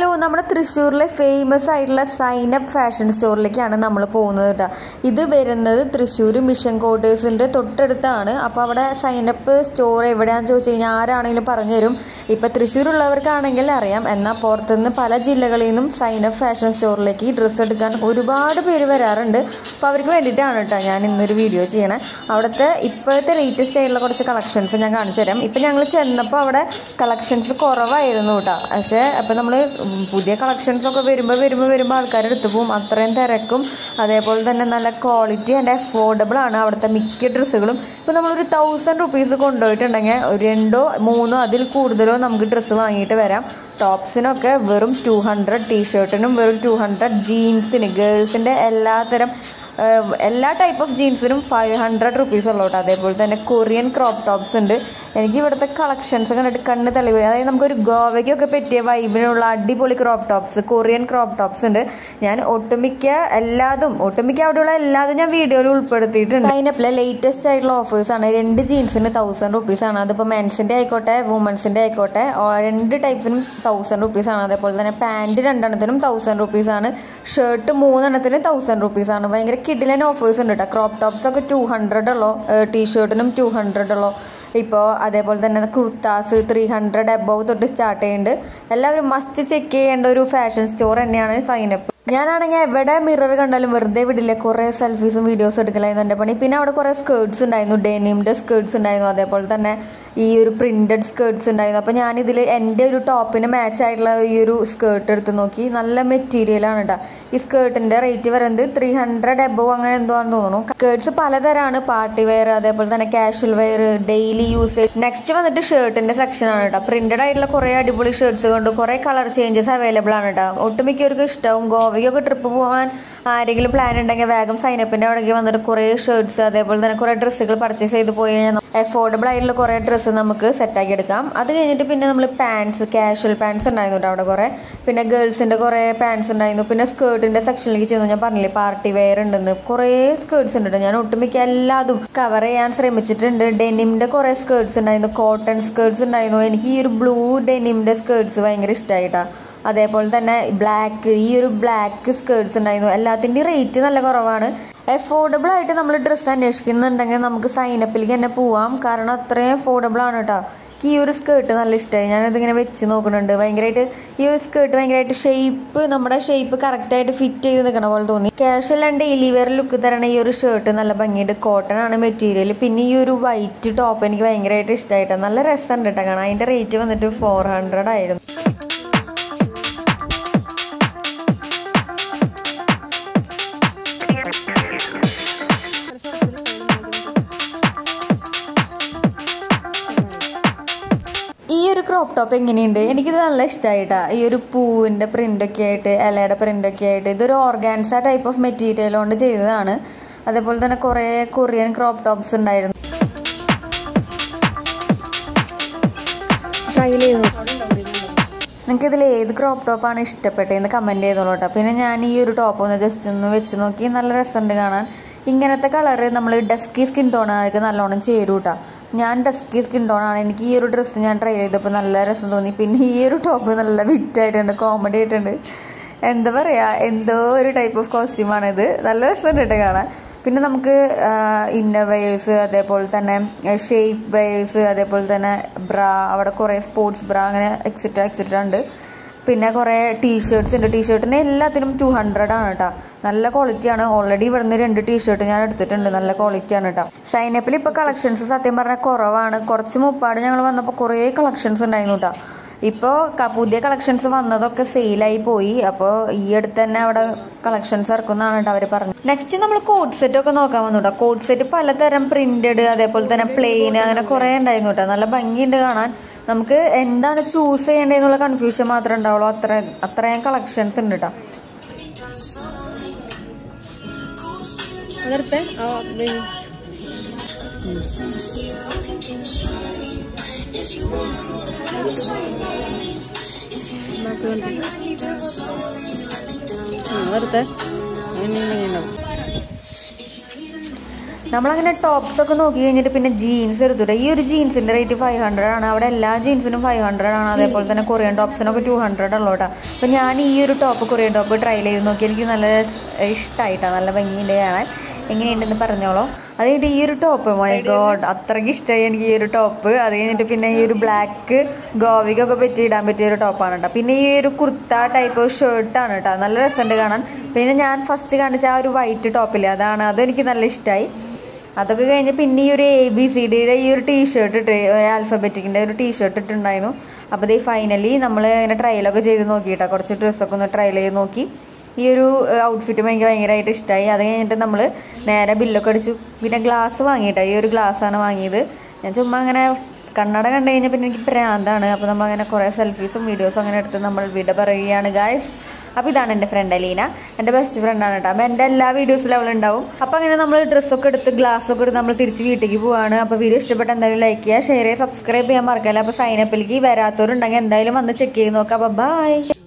നമ്മുടെ തൃശ്ശൂരിലെ ഫേമസ് ആയിട്ടുള്ള സൈനപ്പ് ഫാഷൻ സ്റ്റോറിലേക്കാണ് നമ്മൾ പോകുന്നത് കേട്ടോ ഇത് വരുന്നത് തൃശ്ശൂർ മിഷൻ ക്വാർട്ടേഴ്സിൻ്റെ തൊട്ടടുത്താണ് അപ്പോൾ അവിടെ സൈനപ്പ് സ്റ്റോർ എവിടെയാണെന്ന് ചോദിച്ചു കഴിഞ്ഞാൽ ആരാണെങ്കിലും പറഞ്ഞു തരും ഇപ്പോൾ തൃശ്ശൂരുള്ളവർക്കാണെങ്കിൽ അറിയാം എന്നാൽ പുറത്തുനിന്ന് പല ജില്ലകളിൽ നിന്നും സൈനപ്പ് ഫാഷൻ സ്റ്റോറിലേക്ക് ഡ്രസ്സ് എടുക്കാൻ ഒരുപാട് പേര് വരാറുണ്ട് അപ്പോൾ അവർക്ക് വേണ്ടിയിട്ടാണ് കേട്ടോ ഞാൻ ഇന്നൊരു വീഡിയോ ചെയ്യണേ അവിടുത്തെ ഇപ്പോഴത്തെ ലേറ്റസ്റ്റ് ആയിട്ടുള്ള കുറച്ച് കളക്ഷൻസ് ഞാൻ കാണിച്ചു തരാം ഇപ്പം ഞങ്ങൾ ചെന്നപ്പോൾ അവിടെ കളക്ഷൻസ് കുറവായിരുന്നു കേട്ടോ പക്ഷേ അപ്പോൾ നമ്മൾ പുതിയ കളക്ഷൻസ് ഒക്കെ വരുമ്പോൾ വരുമ്പോൾ വരുമ്പോൾ ആൾക്കാർ എടുത്തു പോകും അത്രയും തിരക്കും അതേപോലെ തന്നെ നല്ല ക്വാളിറ്റി ആൻഡ് അഫോർഡബിൾ ആണ് അവിടുത്തെ മിക്ക ഡ്രസ്സുകളും ഇപ്പോൾ നമ്മളൊരു തൗസൻഡ് റുപ്പീസ് കൊണ്ടുപോയിട്ടുണ്ടെങ്കിൽ ഒരു രണ്ടോ മൂന്നോ അതിൽ കൂടുതലോ നമുക്ക് ഡ്രസ്സ് വാങ്ങിയിട്ട് വരാം ടോപ്സിനൊക്കെ വെറും ടു ഹൺഡ്രഡ് ടീഷർട്ടിനും വെറും ടു ഹൺഡ്രഡ് ജീൻസിന് ഗേൾസിൻ്റെ എല്ലാത്തരം ഏഹ് എല്ലാ ടൈപ്പ് ഓഫ് ജീൻസിനും ഫൈവ് ഹൺഡ്രഡ് റുപ്പീസ് ഉള്ളൂ കേട്ടോ അതേപോലെ തന്നെ കൊറിയൻ ക്രോപ്പ് ടോപ്സ് ഉണ്ട് എനിക്ക് ഇവിടുത്തെ കളക്ഷൻസ് കണ്ടിട്ട് കണ്ണ് തെളിവ് അതായത് നമുക്കൊരു ഗോവയ്ക്കൊക്കെ പറ്റിയ വൈബിനുള്ള അടിപൊളി crop tops Korean crop tops ഉണ്ട് ഞാൻ ഒട്ടുമിക്ക എല്ലാതും ഒട്ടുമിക്ക അവിടെയുള്ള എല്ലാതും ഞാൻ വീഡിയോയിൽ ഉൾപ്പെടുത്തിയിട്ടുണ്ട് അതിനപ്പിലെ ലേറ്റസ്റ്റ് ആയിട്ടുള്ള ഓഫേഴ്സ് ആണ് രണ്ട് ജീൻസിന് തൗസൻഡ് റുപ്പീസ് ആണ് അതിപ്പോൾ മെൻസിൻ്റെ ആയിക്കോട്ടെ വുമൻസിൻ്റെ ആയിക്കോട്ടെ ഓ, രണ്ട് ടൈപ്പിനും തൗസൻഡ് റുപ്പീസ് ആണ് അതേപോലെ തന്നെ പാൻറ് രണ്ടെണ്ണത്തിനും തൗസൻഡ് റുപ്പീസ് ആണ് ഷർട്ട് മൂന്നെണ്ണത്തിന് തൗസൻഡ് റുപ്പീസ് ആണ് ഭയങ്കര കിഡിലൻ ഓഫേഴ്സ് ഉണ്ട് കേട്ടോ ക്രോപ്പ് ടോപ്സ് ഒക്കെ ടു ഹൺഡ്രഡ് ഉള്ളൂ ടീഷർട്ടിനും ടു ഹൺഡ്രഡ് ഉള്ളൂ ഇപ്പോൾ അതേപോലെ തന്നെ കുർത്താസ് ത്രീ ഹൺഡ്രഡ് എബവ് തൊട്ട് സ്റ്റാർട്ട് ചെയ്യുന്നുണ്ട് എല്ലാവരും മസ്റ്റ് ചെക്ക് ചെയ്യേണ്ട ഒരു ഫാഷൻ സ്റ്റോർ തന്നെയാണ് സൈനപ്പ് ഞാനാണെങ്കിൽ എവിടെ മിറർ കണ്ടാലും വെറുതെ വിടില്ല കുറേ സെൽഫീസും വീഡിയോസും എടുക്കലായിരുന്നു എൻ്റെ പണി പിന്നെ അവിടെ കുറേ സ്കേർട്സ് ഉണ്ടായിരുന്നു ഡെനിമിൻ്റെ സ്കേർട്സ് ഉണ്ടായിരുന്നു അതേപോലെ തന്നെ ഈ ഒരു പ്രിൻറ്റഡ് സ്കേർട്സ് ഉണ്ടായിരുന്നു അപ്പോൾ ഞാനിതിൽ എൻ്റെ ഒരു ടോപ്പിന് മാച്ച് ആയിട്ടുള്ള ഈ ഒരു സ്കേർട്ട് എടുത്ത് നോക്കി നല്ല മെറ്റീരിയലാണ് കേട്ടോ ഈ സ്കേർട്ടിൻ്റെ റേറ്റ് വരുന്നത് ത്രീ ഹൺഡ്രഡ് എബവ് അങ്ങനെ എന്തോ ആണെന്ന് തോന്നുന്നു സ്കേർട്സ് പലതരമാണ് പാർട്ടി വെയർ അതേപോലെ തന്നെ casual wear daily usage next വന്നിട്ട് ഷർട്ടിൻ്റെ സെക്ഷനാണ് കേട്ടോ പ്രിൻറ്റഡ് ആയിട്ടുള്ള കുറേ അടിപൊളി ഷർട്ട്സ് കൊണ്ട് കുറേ കളർ ചേഞ്ചസ് അവൈലബിൾ ആണ് കേട്ടോ ഒട്ടുമിക്കവർക്കും ഇഷ്ടവും ഗോവയ്ക്കൊക്കെ ട്രിപ്പ് പോകാൻ ആരെങ്കിലും പ്ലാൻ ഉണ്ടെങ്കിൽ വേഗം സൈനപ്പിൻ്റെ അവിടേക്ക് വന്നിട്ട് കുറേ ഷർട്ട്സ് അതേപോലെ തന്നെ കുറേ ഡ്രസ്സുകൾ പർച്ചേസ് ചെയ്ത് പോയി കഴിഞ്ഞാൽ അഫോർഡബിൾ ആയിട്ടുള്ള കുറേ ഡ്രസ്സ് നമുക്ക് സെറ്റാക്കി എടുക്കാം അത് കഴിഞ്ഞിട്ട് പിന്നെ നമ്മൾ പാൻസ് കാഷ്വൽ പാൻസ് ഉണ്ടായിരുന്നു കേട്ടോ അവിടെ കുറേ പിന്നെ ഗേൾസിൻ്റെ കുറേ പാൻസ് ഉണ്ടായിരുന്നു പിന്നെ സ്കേർട്ടിൻ്റെ സെക്ഷനിലേക്ക് ചെന്നു ഞാൻ പറഞ്ഞില്ലേ പാർട്ടി വെയർ ഉണ്ടെന്ന് കുറേ സ്കേർട്സ് ഉണ്ട് കേട്ടോ ഞാൻ ഒട്ടുമിക്ക എല്ലാതും കവർ ചെയ്യാൻ ശ്രമിച്ചിട്ടുണ്ട് ഡെനിമിൻ്റെ കുറേ സ്കേർട്സ് ഉണ്ടായിരുന്നു കോട്ടൺ സ്കേർട്സ് ഉണ്ടായിരുന്നു എനിക്ക് ഈ ഒരു ബ്ലൂ ഡെനിമിൻ്റെ സ്കേർട്സ് ഭയങ്കര ഇഷ്ടമായിട്ടാ അതേപോലെ തന്നെ ബ്ലാക്ക് ഈ ഒരു ബ്ലാക്ക് സ്കേർട്സ് ഉണ്ടായിരുന്നു എല്ലാത്തിൻ്റെയും റേറ്റ് നല്ല കുറവാണ് അഫോർഡബിൾ ആയിട്ട് നമ്മൾ ഡ്രസ്സ് അന്വേഷിക്കുന്നുണ്ടെങ്കിൽ നമുക്ക് സൈനപ്പിലേക്ക് തന്നെ പോവാം കാരണം അത്രയും അഫോർഡബിൾ ആണ് കേട്ടോ എനിക്ക് ഈ ഒരു സ്കേർട്ട് നല്ല ഇഷ്ടമായി ഞാനതിങ്ങനെ വെച്ച് നോക്കുന്നുണ്ട് ഭയങ്കരമായിട്ട് ഈ ഒരു സ്കേർട്ട് ഭയങ്കരമായിട്ട് ഷേപ്പ് നമ്മുടെ ഷേപ്പ് കറക്റ്റായിട്ട് ഫിറ്റ് ചെയ്ത് നിൽക്കണ പോലെ തോന്നി casual and daily wear look തരണ ഈ ഒരു ഷർട്ട് നല്ല ഭംഗിയുണ്ട് കോട്ടൺ ആണ് മെറ്റീരിയൽ പിന്നെ ഈ ഒരു വൈറ്റ് ടോപ്പ് എനിക്ക് ഭയങ്കരമായിട്ട് ഇഷ്ടമായിട്ടാണ് നല്ല രസമുണ്ട് കേട്ടോ കാണാൻ അതിൻ്റെ റേറ്റ് വന്നിട്ട് ഫോർ ഹൺഡ്രഡ് ആയിരുന്നു ഈ ഒരു ക്രോപ്പ് ടോപ്പ് എങ്ങനെയുണ്ട് എനിക്കിത് നല്ല ഇഷ്ടമായിട്ടാ ഈ ഒരു പൂവിൻ്റെ പ്രിൻ്റൊക്കെ ആയിട്ട് ഇലയുടെ പ്രിൻ്റൊക്കെ ആയിട്ട് ഇതൊരു ഓർഗാൻസ ടൈപ്പ് ഓഫ് മെറ്റീരിയൽ കൊണ്ട് ചെയ്തതാണ് അതേപോലെ തന്നെ കുറേ കൊറിയൻ ക്രോപ്പ് ടോപ്സ് ഉണ്ടായിരുന്നു നിങ്ങൾക്ക് ഇതിൽ ഏത് ക്രോപ്പ് ടോപ്പാണ് ഇഷ്ടപ്പെട്ടതെന്ന് കമൻറ്റ് ചെയ്തോളൂ കേട്ടോ പിന്നെ ഞാൻ ഈ ഒരു ടോപ്പ് ഒന്ന് ജസ്റ്റ് ഒന്ന് വെച്ച് നോക്കി നല്ല രസമുണ്ട് കാണാൻ ഇങ്ങനത്തെ കളറ് നമ്മൾ ഡസ്കി സ്കിൻ ടോണുകാർക്ക് നല്ലോണം ചേരും കേട്ടോ ഞാൻ ഡസ്കി സ്കിൻ ടോണാണ് എനിക്ക് ഈ ഒരു ഡ്രസ്സ് ഞാൻ ട്രൈ ചെയ്തപ്പോൾ നല്ല രസം തോന്നി പിന്നെ ഈ ഒരു ടോപ്പ് നല്ല വിറ്റായിട്ടുണ്ട് കോമഡി ആയിട്ടുണ്ട് എന്താ പറയുക എന്തോ ഒരു ടൈപ്പ് ഓഫ് കോസ്റ്റ്യൂമാണിത് നല്ല രസമുണ്ട് കേട്ടോ കാണാൻ പിന്നെ നമുക്ക് ഇന്നർ വെയേഴ്സ് അതേപോലെ തന്നെ ഷേപ്പ് വെയേഴ്സ് അതേപോലെ തന്നെ ബ്രാ അവിടെ കുറേ സ്പോർട്സ് ബ്രാ അങ്ങനെ എക്സെട്ര എക്സെട്ര ഉണ്ട് പിന്നെ കുറേ ടീഷർട്ട്സ് ഉണ്ട് ടീഷർട്ടിന് എല്ലാത്തിനും ടു ഹൺഡ്രഡ് ആണ് കേട്ടോ നല്ല ക്വാളിറ്റിയാണ് ഓൾറെഡി ഇവിടുന്ന് രണ്ട് ടീഷർട്ട് ഞാൻ എടുത്തിട്ടുണ്ട് നല്ല ക്വാളിറ്റിയാണ് കേട്ടോ സൈനപ്പിൽ ഇപ്പോൾ കളക്ഷൻസ് സത്യം പറഞ്ഞാൽ കുറവാണ് കുറച്ച് മുപ്പാട് ഞങ്ങൾ വന്നപ്പോൾ കുറേ കളക്ഷൻസ് ഉണ്ടായിരുന്നു കേട്ടോ ഇപ്പോൾ പുതിയ കളക്ഷൻസ് വന്നതൊക്കെ സെയിലായി പോയി അപ്പോൾ ഈ അടുത്ത് തന്നെ അവിടെ കളക്ഷൻസ് ഇറക്കുന്നതാണ് കേട്ടോ അവർ പറഞ്ഞത് നെക്സ്റ്റ് നമ്മൾ കോഡ് സെറ്റ് ഒക്കെ നോക്കാൻ വന്നു കേട്ടോ കോഡ് സെറ്റ് പലതരം പ്രിന്റഡ് അതേപോലെ തന്നെ പ്ലെയിൻ അങ്ങനെ കുറേ ഉണ്ടായിരുന്നു കേട്ടോ നല്ല ഭംഗിയുണ്ട് കാണാൻ നമുക്ക് എന്താണ് ചൂസ് ചെയ്യേണ്ടതെന്നുള്ള കൺഫ്യൂഷൻ മാത്രമേ ഉണ്ടാവുള്ളൂ അത്ര അത്രയും കളക്ഷൻസ് ഉണ്ട് കേട്ടോ അതെടുത്തേ ആ വേ- ബാക്കി വണ്ടി. ആ, അതെടുത്തേ അങ്ങനെ ഉണ്ടാവും നമ്മളങ്ങനെ ടോപ്സ് ഒക്കെ നോക്കി കഴിഞ്ഞിട്ട് പിന്നെ ജീൻസ് എടുത്തിട്ട് ഈ ഒരു ജീൻസിന്റെ റേറ്റ് ഫൈവ് ഹൺഡ്രഡ് ആണ് അവിടെ എല്ലാ ജീൻസിനും ഫൈവ് ഹൺഡ്രഡ് ആണ് അതേപോലെ തന്നെ കൊറിയൻ ടോപ്സിനൊക്കെ ടു ഹൺഡ്രഡ് ഉള്ളൂ കേട്ടോ അപ്പം ഞാൻ ഈ ഒരു ടോപ്പ് കൊറിയൻ ടോപ്പ് ട്രൈ ചെയ്ത് നോക്കി എനിക്ക് നല്ല ഇഷ്ടമായിട്ടാണ് നല്ല ഭംഗിയുണ്ട് കാണാൻ എങ്ങനെയുണ്ടെന്ന് പറഞ്ഞോളൂ അത് കഴിഞ്ഞിട്ട് ഈ ഒരു ടോപ്പ് മൈ ഗോഡ് അത്രയ്ക്ക് ഇഷ്ടമായി എനിക്ക് ഈ ഒരു ടോപ്പ് അത് കഴിഞ്ഞിട്ട് പിന്നെ ഈ ഒരു ബ്ലാക്ക് ഗോവികൊക്കെ പറ്റി ഇടാൻ പറ്റിയ ഒരു ടോപ്പാണ് കേട്ടോ പിന്നെ ഈ ഒരു കുർത്ത ടൈപ്പ് ഷർട്ടാണ് കേട്ടോ നല്ല രസമുണ്ട് കാണാൻ പിന്നെ ഞാൻ ഫസ്റ്റ് കാണിച്ച ആ ഒരു വൈറ്റ് ടോപ്പില്ലേ അതാണ് അതെനിക്ക് നല്ല ഇഷ്ടമായി അതൊക്കെ കഴിഞ്ഞ് പിന്നെ ഈ ഒരു എ ബി സി ഡിയുടെ ഈ ഒരു ടീഷർട്ട് ഇട്ട് ആൽഫബറ്റിക്കിൻ്റെ ഒരു ടീഷർട്ട് ഇട്ടുണ്ടായിരുന്നു അപ്പോൾ ഇത് ഫൈനലി നമ്മൾ ഇങ്ങനെ ട്രയലൊക്കെ ചെയ്ത് നോക്കിയിട്ടാ കുറച്ച് ഡ്രസ്സൊക്കെ ഒന്ന് ട്രയൽ ചെയ്ത് നോക്കി ഈ ഒരു ഔട്ട്ഫിറ്റ് എനിക്ക് ഭയങ്കരമായിട്ട് ഇഷ്ടമായി അത് കഴിഞ്ഞിട്ട് നമ്മൾ നേരെ ബില്ലൊക്കെ അടിച്ചു പിന്നെ ഗ്ലാസ് വാങ്ങിയിട്ടാ ഈ ഒരു ഗ്ലാസ്സാണ് വാങ്ങിയത് ഞാൻ ചുമ്മാ അങ്ങനെ കണ്ണട കണ്ടു കഴിഞ്ഞാൽ പിന്നെ എനിക്ക് പ്രാന്താണ് അപ്പോൾ നമ്മൾ അങ്ങനെ കുറേ സെൽഫീസും വീഡിയോസും അങ്ങനെ എടുത്ത് നമ്മൾ വിട പറയുകയാണ് ഗായ്സ് അപ്പോൾ ഇതാണ് എൻ്റെ ഫ്രണ്ട് അലീന എൻ്റെ ബെസ്റ്റ് ഫ്രണ്ടാണ് കേട്ടോ അപ്പോൾ എൻ്റെ എല്ലാ വീഡിയോസിലും അവൾ ഉണ്ടാവും അപ്പോൾ അങ്ങനെ നമ്മൾ ഡ്രസ്സൊക്കെ എടുത്ത് ഗ്ലാസ്സൊക്കെ എടുത്ത് നമ്മൾ തിരിച്ച് വീട്ടിലേക്ക് പോവാണ് അപ്പോൾ വീഡിയോ ഇഷ്ടപ്പെട്ട എന്തായാലും ലൈക്ക് ചെയ്യുക ഷെയർ ചെയ്യുക സബ്സ്ക്രൈബ് ചെയ്യാൻ മറക്കല്ല അപ്പോൾ സൈനപ്പിലേക്ക് വരാത്തവരുണ്ടെങ്കിൽ എന്തായാലും വന്ന് ചെക്ക് ചെയ്ത് നോക്കാം അപ്പോൾ ബൈ